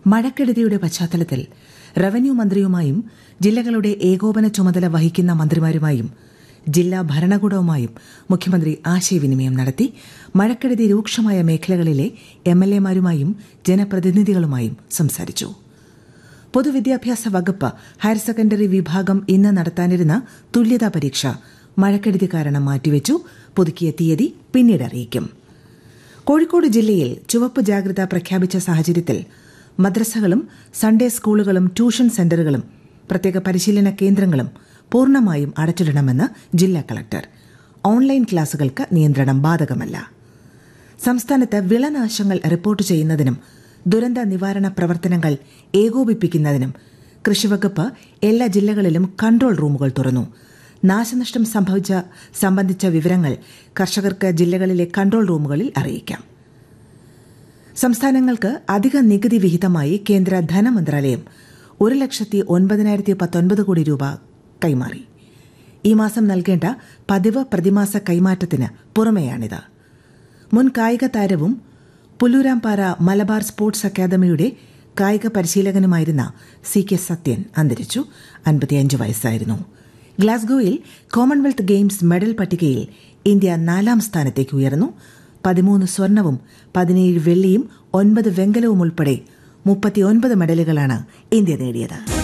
മഴക്കെടുതിയുടെ പശ്ചാത്തലത്തിൽ റവന്യൂ മന്ത്രിയുമായും ജില്ലകളുടെ ഏകോപന ചുമതല വഹിക്കുന്ന മന്ത്രിമാരുമായും ജില്ലാ ഭരണകൂടവുമായും മുഖ്യമന്ത്രി ആശയവിനിമയം നടത്തി മഴക്കെടുതി രൂക്ഷമായ മേഖലകളിലെ എം എൽ എമാരുമായും ജനപ്രതിനിധികളുമായും സംസാരിച്ചു പൊതുവിദ്യാഭ്യാസ വകുപ്പ് ഹയർ സെക്കൻഡറി വിഭാഗം ഇന്ന് നടത്താനിരുന്ന തുല്യതാ പരീക്ഷ മഴക്കെടുതി കാരണം മാറ്റിവെച്ചു പുതുക്കിയ തീയതി പിന്നീട് അറിയിക്കും കോഴിക്കോട് ജില്ലയിൽ ചുവപ്പ് ജാഗ്രത പ്രഖ്യാപിച്ച സാഹചര്യത്തിൽ മദ്രസകളും സൺഡേ സ്കൂളുകളും ട്യൂഷൻ സെന്ററുകളും പ്രത്യേക പരിശീലന കേന്ദ്രങ്ങളും പൂർണ്ണമായും അടച്ചിടണമെന്ന് ജില്ലാ കളക്ടർ ഓൺലൈൻ ക്ലാസുകൾക്ക് നിയന്ത്രണം ബാധകമല്ല സംസ്ഥാനത്ത് വിളനാശങ്ങൾ റിപ്പോർട്ട് ചെയ്യുന്നതിനും ദുരന്ത നിവാരണ പ്രവർത്തനങ്ങൾ ഏകോപിപ്പിക്കുന്നതിനും കൃഷിവകുപ്പ് എല്ലാ ജില്ലകളിലും കൺട്രോൾ റൂമുകൾ തുറന്നു നാശനഷ്ടം സംഭവിച്ച സംബന്ധിച്ച വിവരങ്ങൾ കർഷകർക്ക് ജില്ലകളിലെ കൺട്രോൾ റൂമുകളിൽ അറിയിക്കാം സംസ്ഥാനങ്ങൾക്ക് അധിക നികുതി വിഹിതമായി കേന്ദ്ര ധനമന്ത്രാലയം ഒരു ലക്ഷത്തി ഒൻപതിനായിരത്തി പത്തൊൻപത് കോടി രൂപ കൈമാറി ഈ മാസം നൽകേണ്ട പതിവ് പ്രതിമാസ കൈമാറ്റത്തിന് പുറമെയാണിത് മുൻ കായിക താരവും പുല്ലൂരാംപാറ മലബാർ സ്പോർട്സ് അക്കാദമിയുടെ കായിക പരിശീലകനുമായിരുന്ന സി കെ സത്യൻ അന്തരിച്ചു അൻപത്തിയഞ്ച് വയസ്സായിരുന്നു ഗ്ലാസ്ഗോയിൽ കോമൺവെൽത്ത് ഗെയിംസ് മെഡൽ പട്ടികയിൽ ഇന്ത്യ നാലാം സ്ഥാനത്തേക്ക് ഉയർന്നു പതിമൂന്ന് സ്വർണവും പതിനേഴ് വെള്ളിയും ഒൻപത് വെങ്കലവും ഉൾപ്പെടെ മുപ്പത്തിയൊൻപത് മെഡലുകളാണ് ഇന്ത്യ നേടിയത്